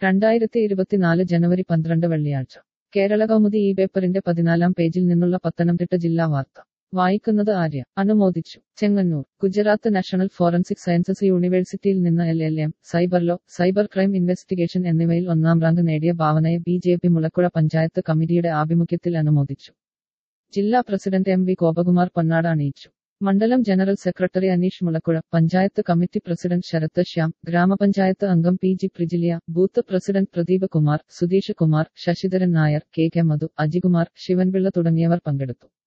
രണ്ടായിരത്തി ഇരുപത്തിനാല് ജനുവരി പന്ത്രണ്ട് വെള്ളിയാഴ്ച കേരള കൗമുദി ഈ പേപ്പറിന്റെ പതിനാലാം പേജിൽ നിന്നുള്ള പത്തനംതിട്ട ജില്ലാ വാർത്ത വായിക്കുന്നത് ആര്യ അനുമോദിച്ചു Chengannur Gujarat national forensic sciences യൂണിവേഴ്സിറ്റിയിൽ നിന്ന് L L M cyber law cyber crime investigation എന്നിവയിൽ ഒന്നാം റാങ്ക് നേടിയ ഭാവനയെ B J P Mulakkuzha panchayat കമ്മിറ്റിയുടെ ആഭിമുഖ്യത്തിൽ അനുമോദിച്ചു ജില്ലാ പ്രസിഡന്റ് എം വി ഗോപകുമാർ പൊന്നാട് അണിയിച്ചു മണ്ഡലം general secretary Aneesh Mulakkuzha panchayat committee president Sarath Shyam ഗ്രാമപഞ്ചായത്ത് അംഗം P G Prijilia booth president Pradeep Kumar Sudheesh Kumar Sasidharan Nair K K Madhu Ajikumar Sivanpillai തുടങ്ങിയവർ പങ്കെടുത്തു